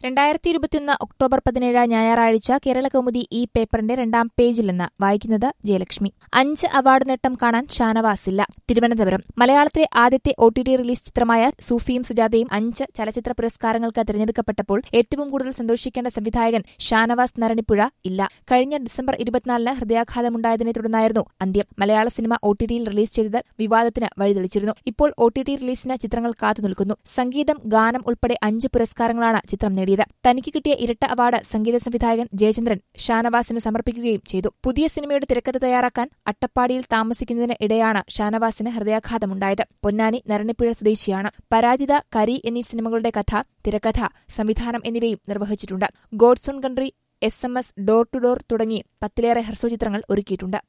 രണ്ടായിരത്തി ഇരുപത്തിയൊന്ന് ഒക്ടോബർ പതിനേഴ് ഞായറാഴ്ച കേരള കൗമുദി ഈ പേപ്പറിന്റെ രണ്ടാം പേജിൽ നിന്ന് വായിക്കുന്നത് ജയലക്ഷ്മി അഞ്ച് അവാർഡ് നേട്ടം കാണാൻ ഷാനവാസില്ല തിരുവനന്തപുരം മലയാളത്തിലെ ആദ്യത്തെ ഒ ടി ടി റിലീസ് ചിത്രമായ സൂഫിയും സുജാതയും അഞ്ച് ചലച്ചിത്ര പുരസ്കാരങ്ങൾക്ക് തിരഞ്ഞെടുക്കപ്പെട്ടപ്പോൾ ഏറ്റവും കൂടുതൽ സന്തോഷിക്കേണ്ട സംവിധായകൻ ഷാനവാസ് നരണിപ്പുഴ ഇല്ല കഴിഞ്ഞ ഡിസംബർ ഇരുപത്തിനാലിന് ഹൃദയാഘാതമുണ്ടായതിനെ തുടർന്നായിരുന്നു അന്ത്യം മലയാള സിനിമ ഒ ടി ടിയിൽ റിലീസ് ചെയ്തത് വിവാദത്തിന് വഴിതെളിച്ചിരുന്നു ഇപ്പോൾ ഒ ടി ടി റിലീസിന് ചിത്രങ്ങൾ കാത്തുനിൽക്കുന്നു സംഗീതം ഗാനം ഉൾപ്പെടെ അഞ്ച് പുരസ്കാരങ്ങളാണ് ചിത്രം നേടിയത് തനിക്ക് കിട്ടിയ ഇരട്ട അവാർഡ് സംഗീത സംവിധായകൻ ജയചന്ദ്രൻ ഷാനവാസിന് സമർപ്പിക്കുകയും ചെയ്തു പുതിയ സിനിമയുടെ തിരക്കഥ തയ്യാറാക്കാൻ അട്ടപ്പാടിയിൽ താമസിക്കുന്നതിന് ഇടെയാണ് ഷാനവാസിന് ഹൃദയാഘാതമുണ്ടായത് പൊന്നാനി നരണിപ്പുഴ സ്വദേശിയാണ് പരാജിത കരി എന്നീ സിനിമകളുടെ കഥ തിരക്കഥ സംവിധാനം എന്നിവയും നിർവഹിച്ചിട്ടുണ്ട് God's own country S M S door to door തുടങ്ങി പത്തിലേറെ ഹ്രസ്വചിത്രങ്ങൾ ഒരുക്കിയിട്ടുണ്ട്